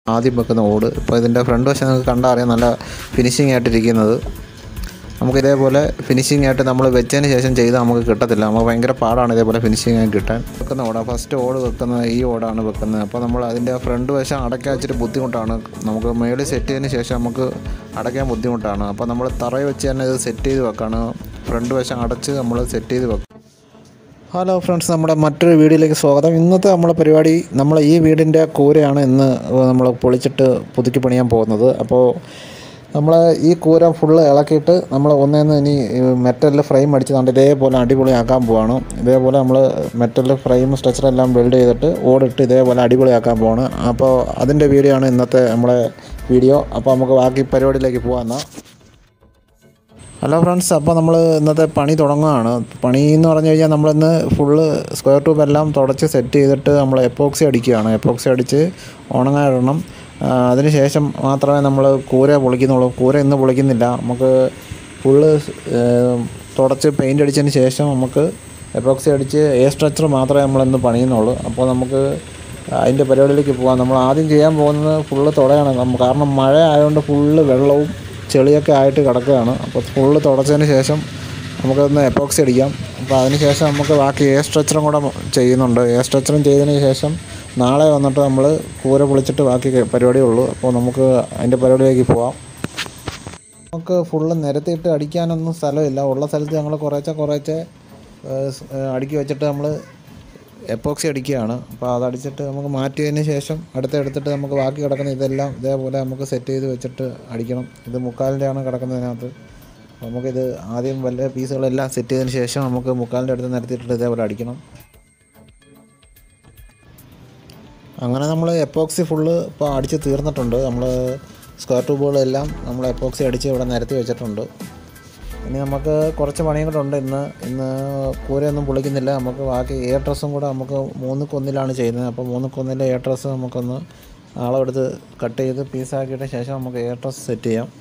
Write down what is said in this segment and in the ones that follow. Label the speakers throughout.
Speaker 1: ആദ്യം വെക്കുന്ന ഓട് ഇപ്പോൾ ഇതിൻ്റെ ഫ്രണ്ട് വശം നിങ്ങൾക്ക് കണ്ടാൽ അറിയാം നല്ല ഫിനിഷിംഗ് ആയിട്ടിരിക്കുന്നത് നമുക്ക് ഇതേപോലെ ഫിനിഷിംഗ് ആയിട്ട് നമ്മൾ വെച്ചതിന് ശേഷം ചെയ്താൽ നമുക്ക് കിട്ടത്തില്ല നമുക്ക് ഭയങ്കര പാടാണ് ഇതേപോലെ ഫിനിഷിംഗ് ആയി കിട്ടാൻ വെക്കുന്ന ഓടാണ് ഫസ്റ്റ് ഓട് വെക്കുന്നത് ഈ ഓടാണ് വെക്കുന്നത് അപ്പോൾ നമ്മൾ അതിൻ്റെ ഫ്രണ്ട് വശം അടയ്ക്കാൻ ഇച്ചിരി ബുദ്ധിമുട്ടാണ് നമുക്ക് മേളിൽ സെറ്റ് ചെയ്തതിന് ശേഷം നമുക്ക് അടയ്ക്കാൻ ബുദ്ധിമുട്ടാണ് അപ്പോൾ നമ്മൾ തറയിൽ വെച്ച് തന്നെ ഇത് സെറ്റ് ചെയ്ത് വെക്കാണ് ഫ്രണ്ട് വശം അടച്ച് നമ്മൾ സെറ്റ് ചെയ്ത് വെക്കും ഹലോ ഫ്രണ്ട്സ് നമ്മുടെ മറ്റൊരു വീഡിയോയിലേക്ക് സ്വാഗതം ഇന്നത്തെ നമ്മുടെ പരിപാടി നമ്മൾ ഈ വീടിൻ്റെ കൂരയാണ് ഇന്ന് നമ്മൾ പൊളിച്ചിട്ട് പുതുക്കി പണിയാൻ പോകുന്നത് അപ്പോൾ നമ്മൾ ഈ കൂര ഫുള്ള് ഇളക്കിയിട്ട് നമ്മൾ ഒന്നേന്ന് ഇനി മെറ്റലിൽ ഫ്രെയിം അടിച്ച് കണ്ട് ഇതേപോലെ അടിപൊളിയാക്കാൻ പോവാണ് ഇതേപോലെ നമ്മൾ മെറ്റലിൽ ഫ്രെയിം സ്ട്രക്ചറെല്ലാം ബിൽഡ് ചെയ്തിട്ട് ഓടിട്ട് ഇതേപോലെ അടിപൊളിയാക്കാൻ പോവാണ് അപ്പോൾ അതിൻ്റെ വീഡിയോ ആണ് ഇന്നത്തെ നമ്മുടെ വീഡിയോ അപ്പോൾ നമുക്ക് ബാക്കി പരിപാടിയിലേക്ക് പോകാം എന്നാൽ ഹലോ ഫ്രണ്ട്സ് അപ്പോൾ നമ്മൾ ഇന്നത്തെ പണി തുടങ്ങുകയാണ് പണി എന്ന് പറഞ്ഞു കഴിഞ്ഞാൽ നമ്മളിന്ന് ഫുള്ള് സ്ക്വയർ ട്യൂബ് എല്ലാം തുടച്ച് സെറ്റ് ചെയ്തിട്ട് നമ്മൾ എപ്പോക്സി അടിക്കുകയാണ് എപ്പോക്സി അടിച്ച് ഉണങ്ങാനിടണം അതിന് ശേഷം മാത്രമേ നമ്മൾ കൂര പൊളിക്കുന്നുള്ളൂ കൂര ഇന്ന് പൊളിക്കുന്നില്ല നമുക്ക് ഫുള്ള് തുടച്ച് പെയിൻ്റ് അടിച്ചതിന് ശേഷം നമുക്ക് എപ്പോക്സി അടിച്ച് എ സ്ട്രക്ചർ മാത്രമേ നമ്മളിന്ന് പണിയുന്നുള്ളൂ അപ്പോൾ നമുക്ക് അതിൻ്റെ പരിപാടിയിലേക്ക് പോകാം നമ്മൾ ആദ്യം ചെയ്യാൻ പോകുന്നത് ഫുള്ള് തുടയാണ് നമ്മ- കാരണം മഴ ആയതുകൊണ്ട് ഫുള്ള് വെള്ളവും ചെളിയൊക്കെ ആയിട്ട് കിടക്കുകയാണ് അപ്പോൾ ഫുള്ള് തുടച്ചതിന് ശേഷം നമുക്കൊന്ന് എപ്പോക്സി അടിക്കാം അപ്പോൾ അതിന് ശേഷം നമുക്ക് ബാക്കി എ സ്ട്രക്ചറും കൂടെ ചെയ്യുന്നുണ്ട് എ സ്ട്രക്ചറും ചെയ്തതിന് ശേഷം നാളെ വന്നിട്ട് നമ്മൾ കൂര പൊളിച്ചിട്ട് ബാക്കി പരിപാടിയുള്ളൂ അപ്പോൾ നമുക്ക് അതിൻ്റെ പരിപാടിയിലേക്ക് പോവാം നമുക്ക് ഫുള്ള് നിരത്തിയിട്ട് അടിക്കാനൊന്നും സ്ഥലമില്ല ഉള്ള സ്ഥലത്ത് ഞങ്ങൾ കുറേശ്ശെ കുറേശ്ശെ ഏഹ്, സ്- ഏഹ്, അടുക്കി വെച്ചിട്ട് നമ്മൾ എപ്പോക്സി അടിക്കുകയാണ് അപ്പോൾ അതടിച്ചിട്ട് നമുക്ക് മാറ്റിയതിന് ശേഷം അടുത്ത് എടുത്തിട്ട് നമുക്ക് ബാക്കി കിടക്കുന്ന ഇതെല്ലാം ഇതേപോലെ നമുക്ക് സെറ്റ് ചെയ്ത് വെച്ചിട്ട് അടിക്കണം ഇത് മുക്കാലിൻ്റെയാണ് കിടക്കുന്നതിനകത്ത് അപ്പോൾ നമുക്കിത് ആദ്യം വല്ല പീസുകളെല്ലാം സെറ്റ് ചെയ്തതിന് ശേഷം നമുക്ക് മുക്കാലിൻ്റെ അടുത്ത് നിരത്തിയിട്ട് ഇതേപോലെ അടിക്കണം അങ്ങനെ നമ്മൾ എപ്പോക്സി ഫുള്ള് ഇപ്പോൾ അടിച്ച് തീർന്നിട്ടുണ്ട് നമ്മൾ സ്ക്വയർ ട്യൂബുകളെല്ലാം നമ്മൾ എപ്പോക്സി അടിച്ച് ഇവിടെ നിരത്തി വെച്ചിട്ടുണ്ട് ഇനി നമുക്ക് കുറച്ച് പണിയും കൂടെ ഉണ്ട് ഇന്ന് ഇന്ന് കൂരയൊന്നും പൊളിക്കുന്നില്ല നമുക്ക് ബാക്കി എയർ ഡ്രസ്സും കൂടെ നമുക്ക് മൂന്ന് കൊന്നിലാണ് ചെയ്യുന്നത് അപ്പോൾ മൂന്ന് കൊന്നിലെ എയർ ഡ്രസ്സ് നമുക്കൊന്ന് അളവെടുത്ത് കട്ട് ചെയ്ത് പീസാക്കിയിട്ട് ശേഷം നമുക്ക് എയർ ഡ്രസ്സ് സെറ്റ് ചെയ്യാം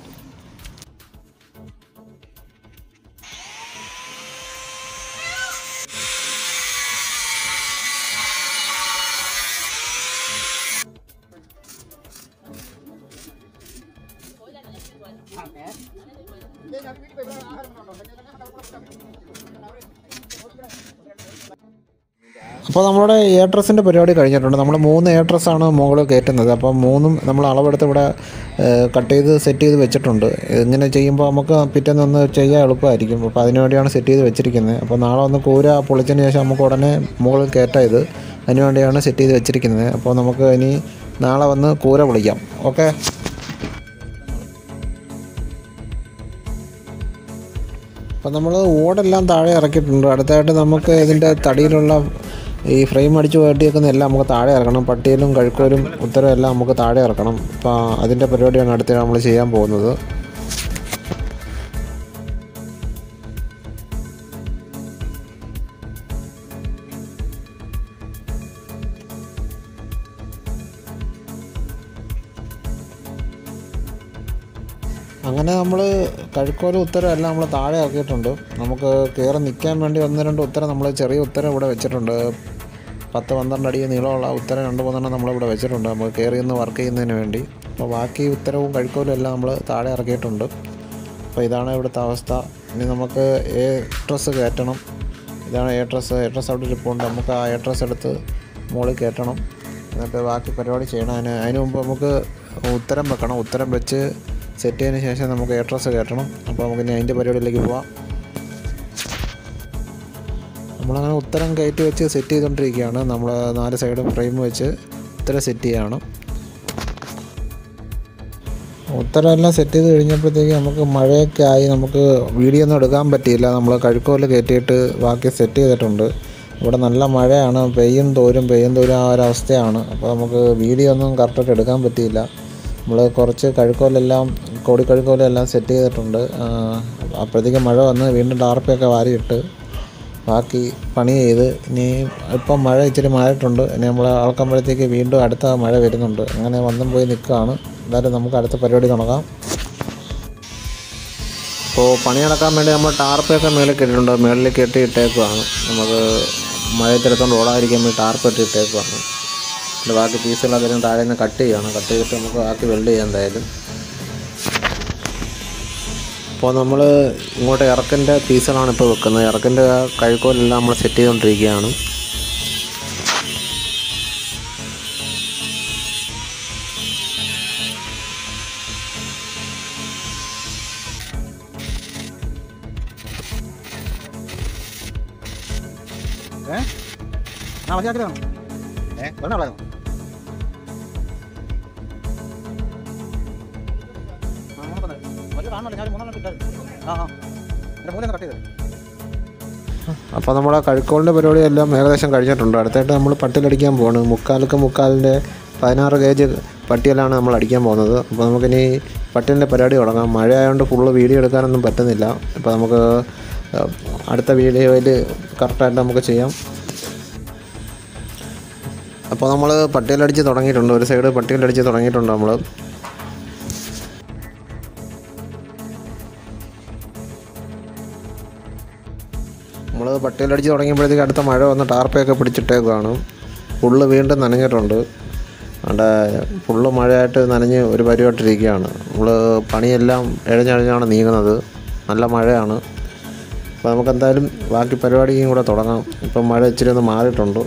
Speaker 1: അപ്പോൾ നമ്മുടെ എയർ ഡ്രസ്സിൻ്റെ പരിപാടി കഴിഞ്ഞിട്ടുണ്ട് നമ്മൾ മൂന്ന് എയർ ഡ്രസ്സാണ് മുകളിൽ കയറ്റുന്നത് അപ്പോൾ മൂന്നും നമ്മൾ അളവെടുത്ത് ഇവിടെ കട്ട് ചെയ്ത് സെറ്റ് ചെയ്ത് വെച്ചിട്ടുണ്ട് ഇങ്ങനെ ചെയ്യുമ്പോൾ നമുക്ക് പിറ്റേന്ന് ഒന്ന് ചെയ്യാൻ എളുപ്പമായിരിക്കും അപ്പോൾ അതിനു വേണ്ടിയാണ് സെറ്റ് ചെയ്ത് വെച്ചിരിക്കുന്നത് അപ്പോൾ നാളെ ഒന്ന് കൂര പൊളിച്ചതിന് ശേഷം നമുക്ക് ഉടനെ മുകളിൽ കയറ്റാം ഇത് അതിനു വേണ്ടിയാണ് സെറ്റ് ചെയ്ത് വെച്ചിരിക്കുന്നത് അപ്പോൾ നമുക്ക് ഇനി നാളെ വന്ന് കൂര പൊളിക്കാം ഓക്കെ അപ്പം നമ്മൾ ഓടെല്ലാം താഴെ ഇറക്കിയിട്ടുണ്ട് അടുത്തായിട്ട് നമുക്ക് ഇതിൻ്റെ തടിയിലുള്ള ഈ ഫ്രെയിം അടിച്ച് കയറ്റിയേക്കുന്ന എല്ലാം നമുക്ക് താഴെ ഇറക്കണം പട്ടിയിലും കഴുക്കോലും ഉത്തരവും എല്ലാം നമുക്ക് താഴെ ഇറക്കണം അപ്പോൾ അതിൻ്റെ പരിപാടിയാണ് അടുത്ത നമ്മൾ ചെയ്യാൻ പോകുന്നത് അങ്ങനെ നമ്മൾ കഴുക്കോലും ഉത്തരം എല്ലാം നമ്മൾ താഴെ ഇറക്കിയിട്ടുണ്ട് നമുക്ക് കയറി നിൽക്കാൻ വേണ്ടി ഒന്ന് രണ്ട് ഉത്തരം നമ്മൾ ചെറിയ ഉത്തരം ഇവിടെ വെച്ചിട്ടുണ്ട് പത്ത് പന്ത്രണ്ട് അടി നീളമുള്ള ഉത്തരം രണ്ട് മൂന്നെണ്ണം നമ്മളിവിടെ വെച്ചിട്ടുണ്ട് നമുക്ക് കയറി ഒന്ന് വർക്ക് ചെയ്യുന്നതിന് വേണ്ടി അപ്പോൾ ബാക്കി ഉത്തരവും കഴുക്കോലും എല്ലാം നമ്മൾ താഴെ ഇറക്കിയിട്ടുണ്ട് അപ്പോൾ ഇതാണ് ഇവിടുത്തെ അവസ്ഥ ഇനി നമുക്ക് എ ഡ്രസ്സ് കയറ്റണം ഇതാണ് എ ഡ്രസ്സ് എ ഡ്രസ്സ് അവിടെ ഇരിപ്പുണ്ട് നമുക്ക് ആ എ ഡ്രസ്സ് എടുത്ത് മുകളിൽ കയറ്റണം എന്നിട്ട് ബാക്കി പരിപാടി ചെയ്യണം അതിന് അതിന് മുമ്പ് നമുക്ക് ഉത്തരം വെക്കണം ഉത്തരം വെച്ച് സെറ്റ് ചെയ്തതിന് ശേഷം നമുക്ക് എ ഡ്രസ്സ് കയറ്റണം അപ്പോൾ നമുക്ക് ഇനി അതിൻ്റെ പരിപാടിയിലേക്ക് പോവാം നമ്മളങ്ങനെ ഉത്തരം കയറ്റി വെച്ച് സെറ്റ് ചെയ്തുകൊണ്ടിരിക്കുകയാണ് നമ്മൾ നാല് സൈഡും ഫ്രെയിം വെച്ച് ഉത്തരം സെറ്റ് ചെയ്യുകയാണ് ഉത്തരം എല്ലാം സെറ്റ് ചെയ്ത് കഴിഞ്ഞപ്പോഴത്തേക്ക് നമുക്ക് മഴയൊക്കെ ആയി നമുക്ക് വീഡിയോ ഒന്നും എടുക്കാൻ പറ്റിയില്ല നമ്മൾ കഴുക്കോല് കയറ്റിയിട്ട് ബാക്കി സെറ്റ് ചെയ്തിട്ടുണ്ട് ഇവിടെ നല്ല മഴയാണ് പെയ്യും തോരും പെയ്യും തോരും ആ ഒരു അവസ്ഥയാണ് അപ്പോൾ നമുക്ക് വീഡിയോ ഒന്നും കറക്റ്റായിട്ട് എടുക്കാൻ പറ്റിയില്ല നമ്മൾ കുറച്ച് കഴുക്കോലെല്ലാം കോടിക്കഴുക്കോലെല്ലാം സെറ്റ് ചെയ്തിട്ടുണ്ട് ആ, അപ്പോഴത്തേക്ക് മഴ വന്ന് വീണ്ടും ടാർപ്പൊക്കെ വാരിയിട്ട് ബാക്കി പണി ചെയ്ത് ഇനി ഇപ്പം മഴ ഇച്ചിരി മാറിയിട്ടുണ്ട് ഇനി നമ്മൾ ആൾക്കുമ്പോഴത്തേക്ക് വീണ്ടും അടുത്ത മഴ വരുന്നുണ്ട് അങ്ങനെ വന്നും പോയി നിൽക്കുകയാണ് എന്തായാലും നമുക്ക് അടുത്ത പരിപാടി തുടങ്ങാം അപ്പോൾ പണി നടക്കാൻ വേണ്ടി നമ്മൾ ടാർപ്പൊക്കെ മേളിൽ കെട്ടിയിട്ടുണ്ട് മേളിൽ കെട്ടി ഇട്ടേക്കുവാണ് നമുക്ക് മഴയത്തെടുത്തോണ്ട് ഓടാതിരിക്കാൻ വേണ്ടി ടാർപ്പ് ഇട്ട് ഇട്ടേക്കുവാണ് ഇത് ബാക്കി പീസുകളൊക്കെ ഇതിന് താഴെ നിന്ന് കട്ട് ചെയ്യണം കട്ട് ചെയ്തിട്ട് നമുക്ക് ബാക്കി വെൽഡ് ചെയ്യാം എന്തായാലും അപ്പോൾ നമ്മൾ ഇങ്ങോട്ട് ഇറക്കിൻ്റെ പീസുകളാണ് ഇപ്പോൾ വെക്കുന്നത് ഇറക്കിൻ്റെ കഴുക്കോലെല്ലാം നമ്മൾ സെറ്റ് ചെയ്തുകൊണ്ടിരിക്കുകയാണ്
Speaker 2: ഏ ആ മതിയാക്കിയതാണ് ഏ ഒരെണ്ണം കളയോ ആ മൂന്നെണ്ണം തന്നെ. വലിയ കാണുന്നില്ല ഞാൻ ഒരു മൂന്നെണ്ണം ഇട്ടായിരുന്നു ആ ആ എൻ്റെ മൂന്നെണ്ണം കട്ട് ചെയ്തത്
Speaker 1: അപ്പോൾ നമ്മുടെ കഴുക്കോളിൻ്റെ പരിപാടിയെല്ലാം ഏകദേശം കഴിഞ്ഞിട്ടുണ്ട് അടുത്തായിട്ട് നമ്മൾ പട്ടിലടിക്കാൻ പോവാണ് മുക്കാലക്ക് മുക്കാലിൻ്റെ പതിനാറ് ഗേജ് പട്ടിയിലാണ് നമ്മൾ അടിക്കാൻ പോകുന്നത് അപ്പോൾ നമുക്കിനി പട്ടിലിൻ്റെ പരിപാടി തുടങ്ങാം മഴ ആയതുകൊണ്ട് ഫുള്ള് വീഡിയോ എടുക്കാനൊന്നും പറ്റുന്നില്ല അപ്പോൾ നമുക്ക് ഏഹ്, അടുത്ത വീഡിയോയിൽ കറക്റ്റായിട്ട് നമുക്ക് ചെയ്യാം അപ്പോൾ നമ്മൾ പട്ടിയിലടിച്ച് തുടങ്ങിയിട്ടുണ്ട് ഒരു സൈഡ് പട്ടിയിലടിച്ച് തുടങ്ങിയിട്ടുണ്ട് നമ്മൾ നമ്മൾ പട്ടിയിലടിച്ച് തുടങ്ങിയപ്പോഴത്തേക്ക് അടുത്ത മഴ വന്ന് ടാർപ്പയൊക്കെ പിടിച്ചിട്ടേക്കാണ് ഫുള്ള് വീണ്ടും നനഞ്ഞിട്ടുണ്ട് അവിടെ ഫുള്ള് മഴയായിട്ട് നനഞ്ഞ് ഒരു പരിവായിട്ടിരിക്കുകയാണ് നമ്മൾ പണിയെല്ലാം എഴഞ്ഞഴഞ്ഞാണ് നീങ്ങുന്നത് നല്ല മഴയാണ് അപ്പോൾ നമുക്ക് എന്തായാലും ബാക്കി പരിപാടിയും കൂടെ തുടങ്ങാം ഇപ്പം മഴ ഇച്ചിരി ഒന്ന് മാറിയിട്ടുണ്ട്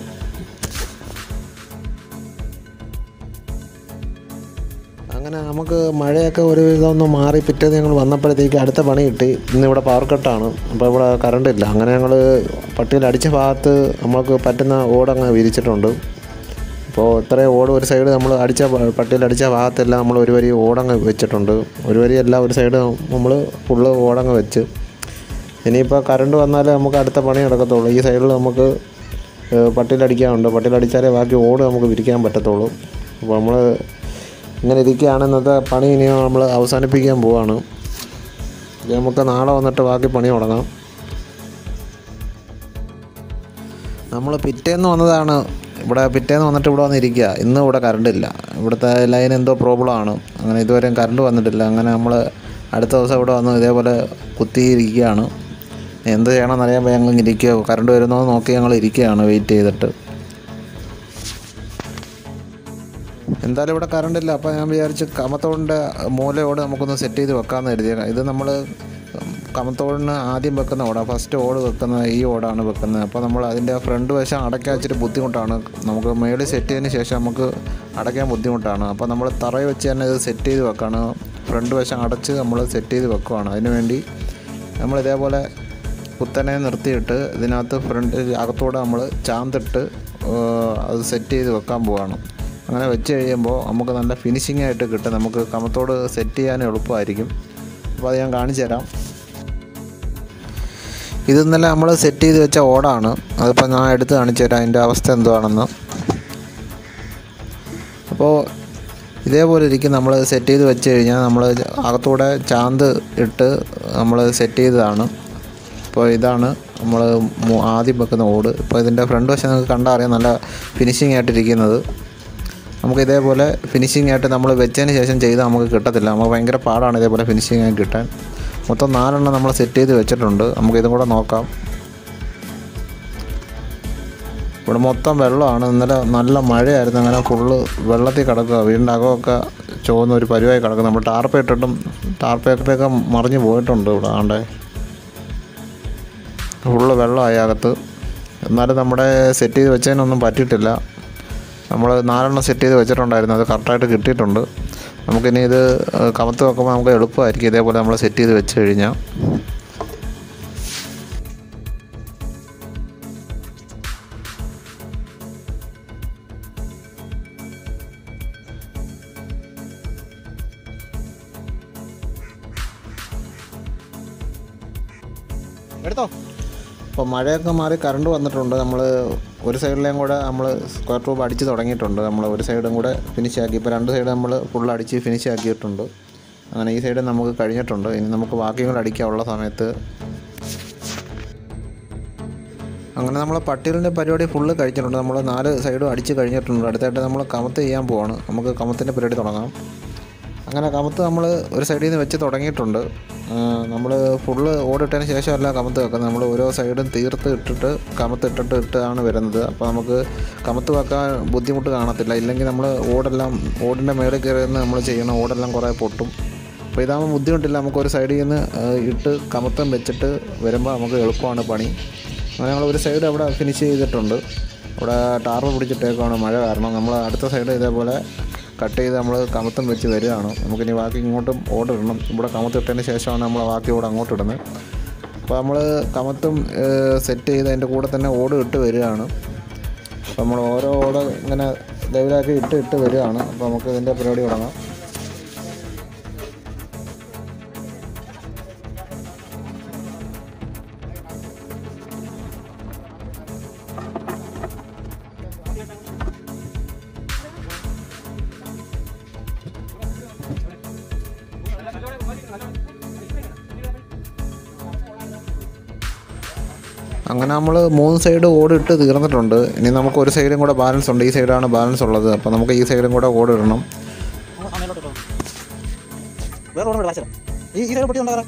Speaker 1: അങ്ങനെ നമുക്ക് മഴയൊക്കെ ഒരു വിധം ഒന്ന് മാറി പിറ്റേന്ന് ഞങ്ങൾ വന്നപ്പോഴത്തേക്ക് അടുത്ത പണി കിട്ടി ഇന്ന് ഇവിടെ പവർ കട്ടാണ് അപ്പോൾ ഇവിടെ കറണ്ട് ഇല്ല അങ്ങനെ ഞങ്ങൾ പട്ടിയിൽ അടിച്ച ഭാഗത്ത് നമ്മൾക്ക് പറ്റുന്ന ഓടങ്ങ് വിരിച്ചിട്ടുണ്ട് അപ്പോൾ ഇത്രയും ഓട് ഒരു സൈഡ് നമ്മൾ അടിച്ച പട്ടിയിൽ അടിച്ച ഭാഗത്തെല്ലാം നമ്മൾ ഒരു വരി ഓടങ്ങ് വെച്ചിട്ടുണ്ട് ഒരു വരിയല്ല ഒരു സൈഡ് നമ്മൾ ഫുള്ള് ഓടങ്ങ് വെച്ച് ഇനിയിപ്പോൾ കറണ്ട് വന്നാലേ നമുക്ക് അടുത്ത പണി നടക്കത്തുള്ളൂ ഈ സൈഡിൽ നമുക്ക് ഏഹ്, പട്ടിയിലടിക്കാനുണ്ട് പട്ടിയിലടിച്ചാലേ ബാക്കി ഓട് നമുക്ക് വിരിക്കാൻ പറ്റത്തുള്ളൂ അപ്പോൾ നമ്മൾ ഇങ്ങനെ ഇരിക്കുകയാണ് ഇന്നത്തെ പണി ഇനി നമ്മൾ അവസാനിപ്പിക്കാൻ പോവാണ് ഇനി നമുക്ക് നാളെ വന്നിട്ട് ബാക്കി പണി തുടങ്ങാം നമ്മൾ പിറ്റേന്ന് വന്നതാണ് ഇവിടെ പിറ്റേന്ന് വന്നിട്ട് ഇവിടെ വന്നിരിക്കുക ഇന്ന് ഇവിടെ കറണ്ടില്ല ഇവിടുത്തെ ലൈൻ എന്തോ പ്രോബ്ലം ആണ് അങ്ങനെ ഇതുവരെയും കറണ്ട് വന്നിട്ടില്ല അങ്ങനെ നമ്മൾ അടുത്ത ദിവസം ഇവിടെ വന്ന് ഇതേപോലെ കുത്തിയിരിക്കുകയാണ് എന്ത് ചെയ്യണമെന്ന് അറിയാൻ ഞങ്ങൾ ഇരിക്കുക കറണ്ട് വരുന്നോ എന്ന് നോക്കി ഞങ്ങൾ ഇരിക്കുകയാണ് വെയിറ്റ് ചെയ്തിട്ട് എന്തായാലും ഇവിടെ കറണ്ട് ഇല്ല അപ്പോൾ ഞാൻ വിചാരിച്ച് കമത്തോടിൻ്റെ മൂലയോട് നമുക്കൊന്ന് സെറ്റ് ചെയ്ത് വെക്കാമെന്ന് കരുതിയേക്കാം ഇത് നമ്മൾ കമത്തോടിന് ആദ്യം വെക്കുന്ന ഓടാണ് ഫസ്റ്റ് ഓട് വെക്കുന്ന ഈ ഓടാണ് വെക്കുന്നത് അപ്പോൾ നമ്മൾ അതിൻ്റെ ഫ്രണ്ട് വശം അടയ്ക്കാൻ ഇച്ചിരി ബുദ്ധിമുട്ടാണ് നമുക്ക് മേളിൽ സെറ്റ് ചെയ്തതിന് ശേഷം നമുക്ക് അടയ്ക്കാൻ ബുദ്ധിമുട്ടാണ് അപ്പോൾ നമ്മൾ തറയിൽ വെച്ച് തന്നെ ഇത് സെറ്റ് ചെയ്ത് വെക്കാണ് ഫ്രണ്ട് വശം അടച്ച് നമ്മൾ സെറ്റ് ചെയ്ത് വെക്കുവാണ് അതിന് വേണ്ടി നമ്മൾ ഇതേപോലെ കുത്തനെ നിർത്തിയിട്ട് ഇതിനകത്ത് ഫ്രണ്ട് അകത്തൂടെ നമ്മൾ ചാന്തിട്ട് ഏഹ്, അത് സെറ്റ് ചെയ്ത് വെക്കാൻ പോവാണ് അങ്ങനെ വെച്ച് കഴിയുമ്പോൾ നമുക്ക് നല്ല ഫിനിഷിംഗ് ആയിട്ട് കിട്ടും നമുക്ക് കമത്തോട് സെറ്റ് ചെയ്യാൻ എളുപ്പമായിരിക്കും അപ്പോൾ അത് ഞാൻ കാണിച്ചു തരാം ഇത് ഇന്നലെ നമ്മൾ സെറ്റ് ചെയ്ത് വെച്ച ഓടാണ് അതിപ്പോൾ ഞാൻ എടുത്ത് കാണിച്ചു തരാം അതിൻ്റെ അവസ്ഥ എന്തുവാണെന്ന് അപ്പോൾ ഇതേപോലെ ഇരിക്കും നമ്മൾ സെറ്റ് ചെയ്ത് വെച്ച് കഴിഞ്ഞാൽ നമ്മൾ അകത്തൂടെ ചാന്ത് ഇട്ട് നമ്മൾ സെറ്റ് ചെയ്തതാണ് അപ്പോൾ ഇതാണ് നമ്മൾ മു- ആദ്യം വെക്കുന്ന ഓട് ഇപ്പോൾ ഇതിൻ്റെ ഫ്രണ്ട് വശം നിങ്ങൾക്ക് കണ്ടാൽ അറിയാം നല്ല ഫിനിഷിംഗ് ആയിട്ടിരിക്കുന്നത് നമുക്ക് ഇതേപോലെ ഫിനിഷിംഗ് ആയിട്ട് നമ്മൾ വെച്ചതിന് ശേഷം ചെയ്താൽ നമുക്ക് കിട്ടത്തില്ല നമുക്ക് ഭയങ്കര പാടാണ് ഇതേപോലെ ഫിനിഷിംഗ് ആയി കിട്ടാൻ മൊത്തം നാലെണ്ണം നമ്മൾ സെറ്റ് ചെയ്ത് വെച്ചിട്ടുണ്ട് നമുക്ക് ഇതും കൂടെ നോക്കാം ഇവിടെ മൊത്തം വെള്ളമാണ് ഇന്നലെ നല്ല മഴയായിരുന്നു അങ്ങനെ ഫുള്ള് വെള്ളത്തിൽ കിടക്കുക വീടിൻ്റെ അകമൊക്കെ ചുവന്ന ഒരു പരുവായി കിടക്കും നമ്മൾ ടാർപ്പ ഇട്ടിട്ടും ടാർപ്പയൊക്കെ മറിഞ്ഞ് പോയിട്ടുണ്ട് ഇവിടെ ആണ്ടേ ഫുള്ള് വെള്ളമായി അകത്ത് എന്നാലും നമ്മുടെ സെറ്റ് ചെയ്ത് വെച്ചതിനൊന്നും പറ്റിയിട്ടില്ല നമ്മൾ നാലെണ്ണം സെറ്റ് ചെയ്ത് വെച്ചിട്ടുണ്ടായിരുന്നു അത് കറക്റ്റായിട്ട് കിട്ടിയിട്ടുണ്ട് നമുക്കിനി ഇത് ഏഹ്, കമത്ത് വെക്കുമ്പോൾ നമുക്ക് എളുപ്പമായിരിക്കും ഇതേപോലെ നമ്മൾ സെറ്റ് ചെയ്ത് വെച്ച് കഴിഞ്ഞാൽ
Speaker 2: എടുത്തോ
Speaker 1: അപ്പോൾ മഴയൊക്കെ മാറി കറണ്ട് വന്നിട്ടുണ്ട് നമ്മൾ ഒരു സൈഡിലേയും കൂടെ നമ്മൾ സ്ക്വയർ ട്യൂബ് അടിച്ച് തുടങ്ങിയിട്ടുണ്ട് നമ്മൾ ഒരു സൈഡും കൂടെ ഫിനിഷ് ആക്കി ഇപ്പോൾ രണ്ട് സൈഡ് നമ്മൾ ഫുൾ അടിച്ച് ഫിനിഷ് ആക്കിയിട്ടുണ്ട് അങ്ങനെ ഈ സൈഡ് നമുക്ക് കഴിഞ്ഞിട്ടുണ്ട് ഇനി നമുക്ക് ബാക്കിയും കൂടെ അടിക്കാനുള്ള സമയത്ത് അങ്ങനെ നമ്മൾ പട്ടിയലിൻ്റെ പരിപാടി ഫുള്ള് കഴിച്ചിട്ടുണ്ട് നമ്മൾ നാല് സൈഡും അടിച്ച് കഴിഞ്ഞിട്ടുണ്ട് അടുത്തായിട്ട് നമ്മൾ കമത്ത് ചെയ്യാൻ പോവാണ് നമുക്ക് കമത്തിൻ്റെ പരിപാടി തുടങ്ങാം അങ്ങനെ കമത്ത് നമ്മൾ ഒരു സൈഡിൽ നിന്ന് വെച്ച് തുടങ്ങിയിട്ടുണ്ട് നമ്മൾ ഫുള്ള് ഓടിട്ടതിന് ശേഷമല്ല കമത്ത് വെക്കുന്നത് നമ്മൾ ഓരോ സൈഡും തീർത്ത് ഇട്ടിട്ട് കമത്ത് ഇട്ടിട്ട് ഇട്ടാണ് വരുന്നത് അപ്പോൾ നമുക്ക് കമത്ത് വെക്കാൻ ബുദ്ധിമുട്ട് കാണത്തില്ല ഇല്ലെങ്കിൽ നമ്മൾ ഓടെല്ലാം ഓടിൻ്റെ മേളിൽ കയറി നിന്ന് നമ്മൾ ചെയ്യണം ഓടെല്ലാം കുറേ പൊട്ടും അപ്പോൾ ഇതാകുമ്പോൾ ബുദ്ധിമുട്ടില്ല നമുക്ക് ഒരു സൈഡിൽ നിന്ന് ആ, ഇട്ട് കമത്തം വെച്ചിട്ട് വരുമ്പോൾ നമുക്ക് എളുപ്പമാണ് പണി അങ്ങനെ ഞങ്ങൾ ഒരു സൈഡ് അവിടെ ഫിനിഷ് ചെയ്തിട്ടുണ്ട് അവിടെ ടാറ് പിടിച്ചിട്ടേക്കാണ് മഴ കാരണം നമ്മൾ അടുത്ത സൈഡ് ഇതേപോലെ കട്ട് ചെയ്ത് നമ്മൾ കമത്തം വെച്ച് വരികയാണ് നമുക്കിനി ബാക്കി ഇങ്ങോട്ടും ഓർഡർ ഇടണം ഇവിടെ കമത്തിട്ടതിന് ശേഷമാണ് നമ്മൾ ബാക്കി ഓട് അങ്ങോട്ട് ഇടുന്നത് അപ്പോൾ നമ്മൾ കമത്തും സെറ്റ് ചെയ്ത് അതിൻ്റെ കൂടെ തന്നെ ഓട് ഇട്ട് വരികയാണ് അപ്പോൾ നമ്മൾ ഓരോ ഓട് ഇങ്ങനെ ലെവലാക്കി ഇട്ട് ഇട്ട് വരികയാണ് അപ്പോൾ നമുക്ക് ഇതിൻ്റെ പരിപാടി തുടങ്ങാം അങ്ങനെ നമ്മൾ മൂന്ന് സൈഡ് ഓടിട്ട് തീർന്നിട്ടുണ്ട് ഇനി നമുക്ക് ഒരു സൈഡും കൂടെ ബാലൻസ് ഉണ്ട് ഈ സൈഡാണ് ബാലൻസ് ഉള്ളത് അപ്പോൾ നമുക്ക് ഈ സൈഡും കൂടെ ഓടിടണം
Speaker 2: ആ മേലോട്ട് ഇട്ടോ വേറെ ഓർമ്മ കാശ് ഈ ഈ സൈഡ് പൊട്ടി ഉണ്ടാകാം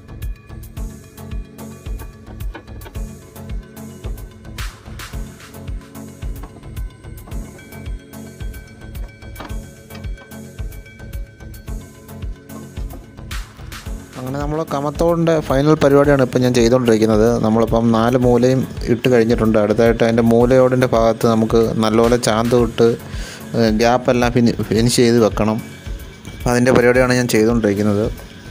Speaker 1: അങ്ങനെ നമ്മൾ കമത്തോടിൻ്റെ ഫൈനൽ പരിപാടിയാണ് ഇപ്പം ഞാൻ ചെയ്തുകൊണ്ടിരിക്കുന്നത് നമ്മളിപ്പം നാല് മൂലയും ഇട്ട് കഴിഞ്ഞിട്ടുണ്ട് അടുത്തായിട്ട് അതിൻ്റെ മൂലയോടിൻ്റെ ഭാഗത്ത് നമുക്ക് നല്ലപോലെ ചാന്ത് ഇട്ട് ഗ്യാപ്പെല്ലാം ഫിനി ഫിനിഷ് ചെയ്ത് വെക്കണം അപ്പം അതിൻ്റെ പരിപാടിയാണ് ഞാൻ ചെയ്തുകൊണ്ടിരിക്കുന്നത്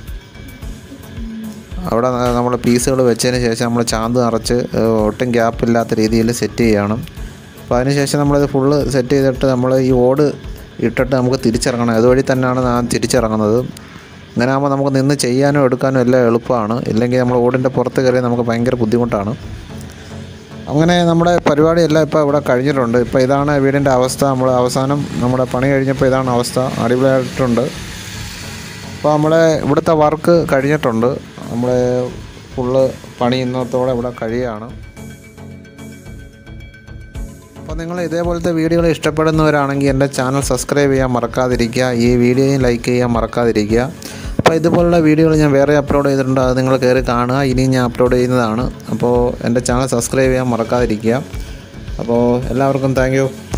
Speaker 1: അവിടെ നമ്മൾ പീസുകൾ വെച്ചതിന് ശേഷം നമ്മൾ ചാന്ത് നിറച്ച് ഏഹ്, ഒട്ടും ഗ്യാപ്പില്ലാത്ത രീതിയിൽ സെറ്റ് ചെയ്യണം അപ്പോൾ അതിന് ശേഷം നമ്മളിത് ഫുള്ള് സെറ്റ് ചെയ്തിട്ട് നമ്മൾ ഈ ഓട് ഇട്ടിട്ട് നമുക്ക് തിരിച്ചിറങ്ങണം അതുവഴി തന്നെയാണ് ഞാൻ തിരിച്ചിറങ്ങുന്നത് ഇങ്ങനെ ആകുമ്പോൾ നമുക്ക് നിന്ന് ചെയ്യാനും എടുക്കാനും എല്ലാം എളുപ്പമാണ് ഇല്ലെങ്കിൽ നമ്മൾ ഓടിൻ്റെ പുറത്ത് കയറി നമുക്ക് ഭയങ്കര ബുദ്ധിമുട്ടാണ് അങ്ങനെ നമ്മുടെ പരിപാടിയെല്ലാം ഇപ്പോൾ ഇവിടെ കഴിഞ്ഞിട്ടുണ്ട് ഇപ്പോൾ ഇതാണ് വീടിൻ്റെ അവസ്ഥ നമ്മൾ അവസാനം നമ്മുടെ പണി കഴിഞ്ഞപ്പോൾ ഇതാണ് അവസ്ഥ അടിപൊളിയായിട്ടുണ്ട് അപ്പോൾ നമ്മളെ ഇവിടുത്തെ വർക്ക് കഴിഞ്ഞിട്ടുണ്ട് നമ്മളെ ഫുള്ള് പണി ഇന്നത്തോടെ ഇവിടെ കഴിയുകയാണ് അപ്പോൾ നിങ്ങൾ ഇതേപോലത്തെ വീഡിയോകൾ ഇഷ്ടപ്പെടുന്നവരാണെങ്കിൽ എൻ്റെ ചാനൽ സബ്സ്ക്രൈബ് ചെയ്യാൻ മറക്കാതിരിക്കുക ഈ വീഡിയോയും ലൈക്ക് ചെയ്യാൻ മറക്കാതിരിക്കുക അപ്പോൾ ഇതുപോലുള്ള വീഡിയോകൾ ഞാൻ വേറെ അപ്ലോഡ് ചെയ്തിട്ടുണ്ട് അത് നിങ്ങൾ കയറി കാണുക ഇനിയും ഞാൻ അപ്ലോഡ് ചെയ്യുന്നതാണ് അപ്പോൾ എൻ്റെ ചാനൽ സബ്സ്ക്രൈബ് ചെയ്യാൻ മറക്കാതിരിക്കുക അപ്പോൾ എല്ലാവർക്കും താങ്ക്